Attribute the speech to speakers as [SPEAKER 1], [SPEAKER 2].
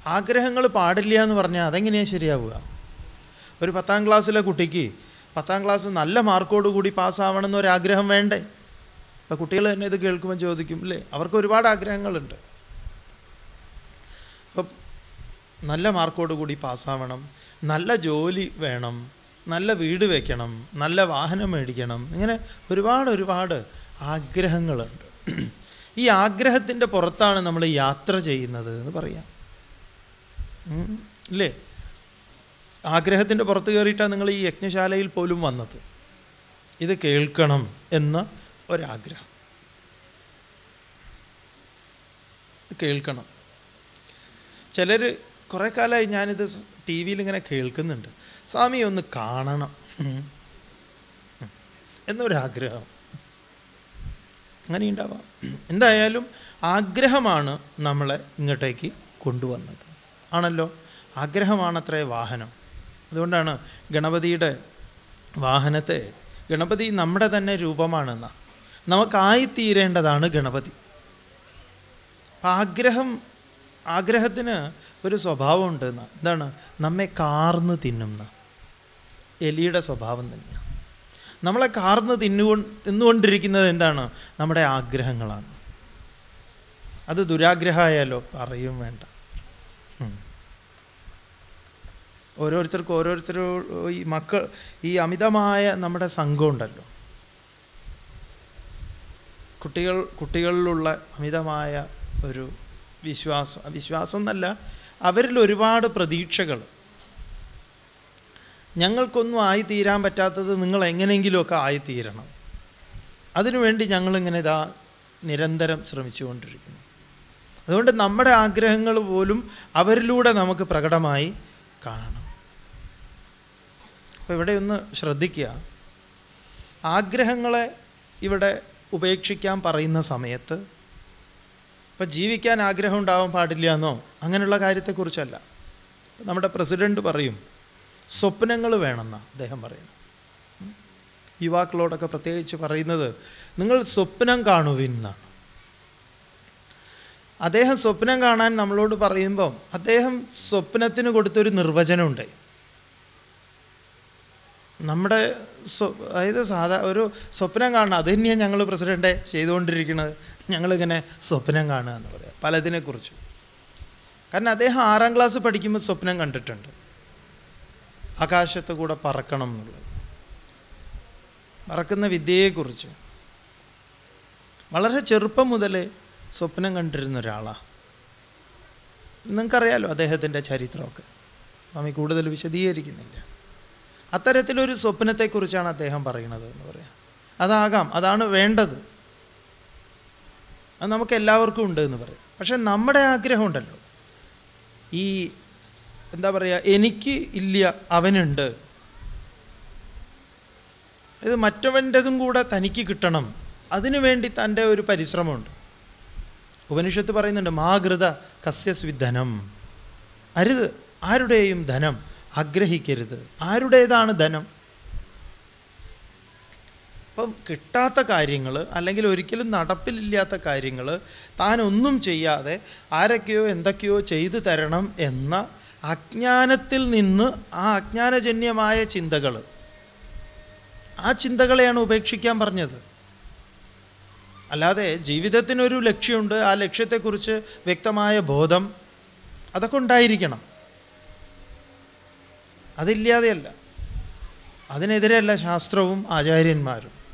[SPEAKER 1] ആഗ്രഹങ്ങൾ പാടില്ല എന്ന് പറഞ്ഞാൽ അതെങ്ങനെയാണ് ശരിയാവുക ഒരു പത്താം ക്ലാസ്സിലെ കുട്ടിക്ക് പത്താം ക്ലാസ് നല്ല മാർക്കോട് കൂടി പാസ്സാവണം എന്നൊരാഗ്രഹം വേണ്ടേ ഇപ്പോൾ കുട്ടികൾ തന്നെ ഇത് കേൾക്കുമ്പോൾ ചോദിക്കും അല്ലേ അവർക്ക് ഒരുപാട് ആഗ്രഹങ്ങളുണ്ട് അപ്പം നല്ല മാർക്കോട് കൂടി പാസ്സാവണം നല്ല ജോലി വേണം നല്ല വീട് വെക്കണം നല്ല വാഹനം മേടിക്കണം ഇങ്ങനെ ഒരുപാട് ഒരുപാട് ആഗ്രഹങ്ങളുണ്ട് ഈ ആഗ്രഹത്തിൻ്റെ പുറത്താണ് നമ്മൾ യാത്ര ചെയ്യുന്നത് എന്ന് പറയാം ഉം. ഇല്ലേ ആഗ്രഹത്തിൻ്റെ പുറത്ത് കയറിയിട്ടാണ് നിങ്ങൾ ഈ യജ്ഞശാലയിൽ പോലും വന്നത് ഇത് കേൾക്കണം എന്ന ഒരാഗ്രഹം ഇത് കേൾക്കണം ചിലർ കുറേ കാലമായി ഞാനിത് ടി വിയിൽ ഇങ്ങനെ കേൾക്കുന്നുണ്ട് സ്വാമി ഒന്ന് കാണണം ഉം. ഉം. എന്നൊരാഗ്രഹം അങ്ങനെ ഉണ്ടാവാം എന്തായാലും ആഗ്രഹമാണ് നമ്മളെ ഇങ്ങോട്ടേക്ക് കൊണ്ടുവന്നത് ആണല്ലോ ആഗ്രഹമാണത്രേ വാഹനം അതുകൊണ്ടാണ് ഗണപതിയുടെ വാഹനത്തെ ഗണപതി നമ്മുടെ തന്നെ രൂപമാണെന്ന നമുക്കായിത്തീരേണ്ടതാണ് ഗണപതി അപ്പം ആഗ്രഹം ആഗ്രഹത്തിന് ഒരു സ്വഭാവമുണ്ട് എന്ന് എന്താണ് നമ്മെ കാർന്ന് തിന്നുന്ന എലിയുടെ സ്വഭാവം തന്നെയാണ് നമ്മളെ കാർന്ന് തിന്നുകൊണ്ട് തിന്നുകൊണ്ടിരിക്കുന്നത് എന്താണ് നമ്മുടെ ആഗ്രഹങ്ങളാണ് അത് ദുരാഗ്രഹമായാലോ പറയും വേണ്ട ഉം. ഓരോരുത്തർക്കും ഓരോരുത്തരോ ഈ മക്കൾ ഈ അമിതമായ നമ്മുടെ സംഘമുണ്ടല്ലോ കുട്ടികൾ കുട്ടികളിലുള്ള അമിതമായ ഒരു വിശ്വാസം വിശ്വാസം എന്നല്ല അവരിൽ ഒരുപാട് പ്രതീക്ഷകൾ ഞങ്ങൾക്കൊന്നും ആയിത്തീരാൻ പറ്റാത്തത് നിങ്ങൾ എങ്ങനെയെങ്കിലുമൊക്കെ ആയിത്തീരണം അതിനുവേണ്ടി ഞങ്ങളിങ്ങനെ ഇതാ നിരന്തരം ശ്രമിച്ചുകൊണ്ടിരിക്കുന്നു അതുകൊണ്ട് നമ്മുടെ ആഗ്രഹങ്ങൾ പോലും അവരിലൂടെ നമുക്ക് പ്രകടമായി കാണണം അപ്പോൾ ഇവിടെ ഒന്ന് ശ്രദ്ധിക്കുക ആഗ്രഹങ്ങളെ ഇവിടെ ഉപേക്ഷിക്കാൻ പറയുന്ന സമയത്ത് ഇപ്പം ജീവിക്കാൻ ആഗ്രഹം ഉണ്ടാവാൻ പാടില്ല എന്നോ അങ്ങനെയുള്ള കാര്യത്തെക്കുറിച്ചല്ല ഇപ്പം നമ്മുടെ പ്രസിഡൻറ്റ് പറയും സ്വപ്നങ്ങൾ വേണമെന്നാണ് അദ്ദേഹം പറയുന്നത് ഉം. യുവാക്കളോടൊക്കെ പ്രത്യേകിച്ച് പറയുന്നത് നിങ്ങൾ സ്വപ്നം കാണുവിൻ എന്നാണ് അദ്ദേഹം സ്വപ്നം കാണാൻ നമ്മളോട് പറയുമ്പം അദ്ദേഹം സ്വപ്നത്തിന് കൊടുത്തൊരു നിർവചനമുണ്ട് നമ്മുടെ സ്വ അതായത് സാധാ ഒരു സ്വപ്നം കാണണം അത് തന്നെയാണ് ഞങ്ങൾ പ്രസിഡൻ്റെ ചെയ്തുകൊണ്ടിരിക്കുന്നത് ഞങ്ങളിങ്ങനെ സ്വപ്നം കാണുക എന്ന് പറയാം പലതിനെക്കുറിച്ചും കാരണം അദ്ദേഹം ആറാം ക്ലാസ് പഠിക്കുമ്പോൾ സ്വപ്നം കണ്ടിട്ടുണ്ട് ആകാശത്ത് കൂടെ പറക്കണം എന്നുള്ളത് പറക്കുന്ന വിദ്യയെക്കുറിച്ച് വളരെ ചെറുപ്പം മുതലേ സ്വപ്നം കണ്ടിരുന്ന ഒരാളാണ് നിങ്ങൾക്കറിയാലോ അദ്ദേഹത്തിൻ്റെ ചരിത്രമൊക്കെ സ്വാമി കൂടുതൽ വിശദീകരിക്കുന്നില്ല അത്തരത്തിലൊരു സ്വപ്നത്തെക്കുറിച്ചാണ് അദ്ദേഹം പറയുന്നത് എന്ന് പറയാം അതാകാം അതാണ് വേണ്ടത് അത് നമുക്ക് എല്ലാവർക്കും ഉണ്ട് എന്ന് പറയും പക്ഷെ നമ്മുടെ ആഗ്രഹമുണ്ടല്ലോ ഈ എന്താ പറയുക എനിക്ക് ഇല്ല അവനുണ്ട് ഇത് മറ്റവൻ്റെതും കൂടെ തനിക്ക് കിട്ടണം അതിനു വേണ്ടി തൻ്റെ ഒരു പരിശ്രമമുണ്ട് ഉപനിഷത്ത് പറയുന്നുണ്ട് മാകൃത കസ്യസ്വി ധനം അരുത് ആരുടെയും ധനം ആഗ്രഹിക്കരുത് ആരുടേതാണ് ധനം അപ്പം കിട്ടാത്ത കാര്യങ്ങൾ അല്ലെങ്കിൽ ഒരിക്കലും നടപ്പിലില്ലാത്ത കാര്യങ്ങൾ താൻ ഒന്നും ചെയ്യാതെ ആരൊക്കെയോ എന്തൊക്കെയോ ചെയ്തു തരണം എന്ന അജ്ഞാനത്തിൽ നിന്ന് ആ അജ്ഞാനജന്യമായ ചിന്തകൾ ആ ചിന്തകളെയാണ് ഉപേക്ഷിക്കാൻ പറഞ്ഞത് അല്ലാതെ ജീവിതത്തിനൊരു ലക്ഷ്യമുണ്ട് ആ ലക്ഷ്യത്തെക്കുറിച്ച് വ്യക്തമായ ബോധം അതൊക്കെ ഉണ്ടായിരിക്കണം അതില്ലാതെയല്ല അതിനെതിരെയല്ല ശാസ്ത്രവും ആചാര്യന്മാരും